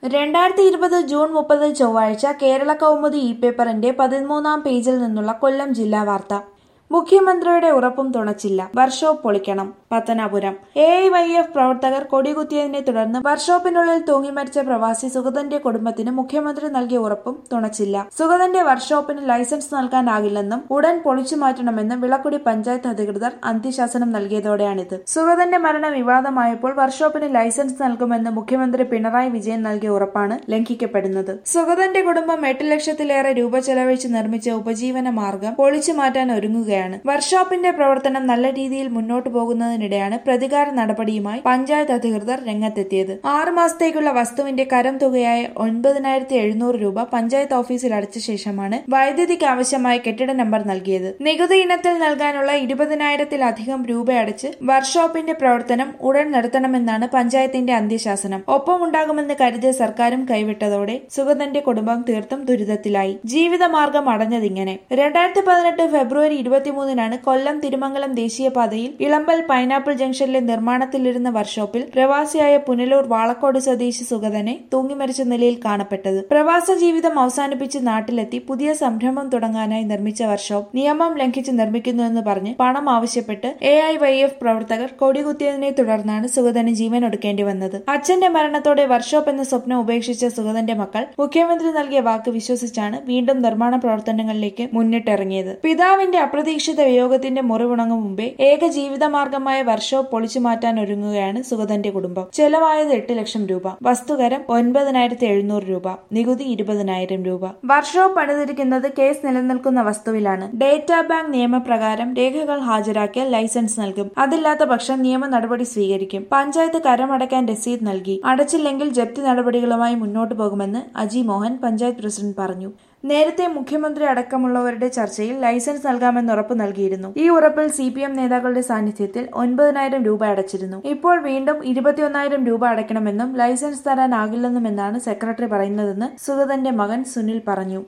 രണ്ടായിരത്തി ഇരുപത് ജൂൺ മുപ്പത് ചൊവ്വാഴ്ച കേരള കൗമുദി ഇ പേപ്പറിന്റെ പതിമൂന്നാം പേജിൽ നിന്നുള്ള കൊല്ലം ജില്ലാ വാർത്ത മുഖ്യമന്ത്രിയുടെ ഉറപ്പും തുണച്ചില്ല വർക്ക്ഷോപ്പ് പൊളിക്കണം Pathanapuram A I Y F പ്രവർത്തകർ കൊടികുത്തിയതിനെ തുടർന്ന് വർക്ക്ഷോപ്പിനുള്ളിൽ തൂങ്ങിമരിച്ച പ്രവാസി സുഗതന്റെ കുടുംബത്തിന് മുഖ്യമന്ത്രി നൽകിയ ഉറപ്പും തുണച്ചില്ല സുഗതന്റെ വർക്ക്ഷോപ്പിന് ലൈസൻസ് നൽകാനാകില്ലെന്നും ഉടൻ പൊളിച്ചു മാറ്റണമെന്നും വിളക്കുടി പഞ്ചായത്ത് അധികൃതർ അന്ത്യശാസനം നൽകിയതോടെയാണിത് സുഗതന്റെ മരണം വിവാദമായപ്പോൾ വർക്ക്ഷോപ്പിന് ലൈസൻസ് നൽകുമെന്ന് മുഖ്യമന്ത്രി പിണറായി വിജയൻ നൽകിയ ഉറപ്പാണ് ലംഘിക്കപ്പെടുന്നത് സുഗതന്റെ കുടുംബം എട്ട് ലക്ഷത്തിലേറെ രൂപ ചെലവഴിച്ച് നിർമ്മിച്ച ഉപജീവന മാർഗം പൊളിച്ചു മാറ്റാൻ ഒരുങ്ങുകയാണ് വർക്ക്ഷോപ്പിന്റെ പ്രവർത്തനം നല്ല രീതിയിൽ മുന്നോട്ടു പോകുന്നതിനിടെയാണ് പ്രതികാര നടപടിയുമായി പഞ്ചായത്ത് അധികൃതർ രംഗത്തെത്തിയത് ആറു മാസത്തേക്കുള്ള വസ്തുവിന്റെ കരം തുകയായ ഒൻപതിനായിരത്തി എഴുന്നൂറ് രൂപ പഞ്ചായത്ത് ഓഫീസിൽ അടച്ച ശേഷമാണ് വൈദ്യുതിക്ക് ആവശ്യമായ കെട്ടിട നമ്പർ നൽകിയത് നികുതി ഇനത്തിൽ നൽകാനുള്ള ഇരുപതിനായിരത്തിലധികം രൂപ അടച്ച് വർക്ക്ഷോപ്പിന്റെ പ്രവർത്തനം ഉടൻ നിർത്തണമെന്നാണ് പഞ്ചായത്തിന്റെ അന്ത്യശാസനം ഒപ്പമുണ്ടാകുമെന്ന് കരുതിയ സർക്കാരും കൈവിട്ടതോടെ സുഗതന്റെ കുടുംബം തീർത്തും ദുരിതത്തിലായി ജീവിതമാർഗം അടഞ്ഞതിങ്ങനെ രണ്ടായിരത്തി പതിനെട്ട് ഫെബ്രുവരി ഇരുപത്തിമൂന്നിനാണ് കൊല്ലം തിരുമംഗലം ദേശീയപാതയിൽ ഇളമ്പൽ പൈനാപ്പിൾ ജംഗ്ഷനിലെ നിർമ്മാണത്തിലിരുന്ന വർക്ക്ഷോപ്പിൽ പ്രവാസിയായ പുനലൂർ വാളക്കോട് സ്വദേശി സുഗതനെ തൂങ്ങിമരിച്ച നിലയിൽ കാണപ്പെട്ടത് പ്രവാസ ജീവിതം അവസാനിപ്പിച്ച് നാട്ടിലെത്തി പുതിയ സംരംഭം തുടങ്ങാനായി നിർമ്മിച്ച വർക്ക്ഷോപ്പ് നിയമം ലംഘിച്ച് നിർമ്മിക്കുന്നുവെന്ന് പറഞ്ഞ് പണം ആവശ്യപ്പെട്ട് എ ഐ വൈ എഫ് പ്രവർത്തകർ കൊടികുത്തിയതിനെ തുടർന്നാണ് സുഗതന് ജീവൻ ഒടുക്കേണ്ടി വന്നത് അച്ഛന്റെ മരണത്തോടെ വർക്ക്ഷോപ്പ് എന്ന സ്വപ്നം ഉപേക്ഷിച്ച സുഗതന്റെ മക്കൾ മുഖ്യമന്ത്രി നൽകിയ വാക്ക് വിശ്വസിച്ചാണ് വീണ്ടും നിർമ്മാണ പ്രവർത്തനങ്ങളിലേക്ക് മുന്നിട്ടിറങ്ങിയത് പിതാവിന്റെ അപ്രതീക്ഷിത വിയോഗത്തിന്റെ മുറിവുണങ്ങും മുമ്പേ ഏക ജീവിതമാർഗമായ വർക്ക്ഷോപ്പ് പൊളിച്ചു മാറ്റാൻ ഒരുങ്ങുകയാണ് സുഗതന്റെ കുടുംബം ചെലവായത് എട്ട് ലക്ഷം രൂപ വസ്തുകരം ഒൻപതിനായിരത്തി എഴുന്നൂറ് രൂപ നികുതി ഇരുപതിനായിരം രൂപ വർക്ക്ഷോപ്പ് പണിതിരിക്കുന്നത് കേസ് നിലനിൽക്കുന്ന വസ്തുവിലാണ് ഡേറ്റാ ബാങ്ക് നിയമപ്രകാരം രേഖകൾ ഹാജരാക്കിയാൽ ലൈസൻസ് നൽകും അതില്ലാത്ത പക്ഷം നിയമ നടപടി സ്വീകരിക്കും പഞ്ചായത്ത് കരമടയ്ക്കാൻ രസീത് നൽകി അടച്ചില്ലെങ്കിൽ ജപ്തി നടപടികളുമായി മുന്നോട്ടു പോകുമെന്ന് അജി മോഹൻ പഞ്ചായത്ത് പ്രസിഡന്റ് പറഞ്ഞു നേരത്തെ മുഖ്യമന്ത്രി അടക്കമുള്ളവരുടെ ചർച്ചയിൽ ലൈസൻസ് നൽകാമെന്ന് ഉറപ്പ് നൽകിയിരുന്നു ഈ ഉറപ്പിൽ സി പി എം നേതാക്കളുടെ സാന്നിധ്യത്തിൽ ഒൻപതിനായിരം രൂപ അടച്ചിരുന്നു ഇപ്പോൾ വീണ്ടും ഇരുപത്തിയൊന്നായിരം രൂപ അടയ്ക്കണമെന്നും ലൈസൻസ് തരാനാകില്ലെന്നുമെന്നാണ് സെക്രട്ടറി പറയുന്നതെന്ന് സുഗതന്റെ മകൻ സുനിൽ പറഞ്ഞു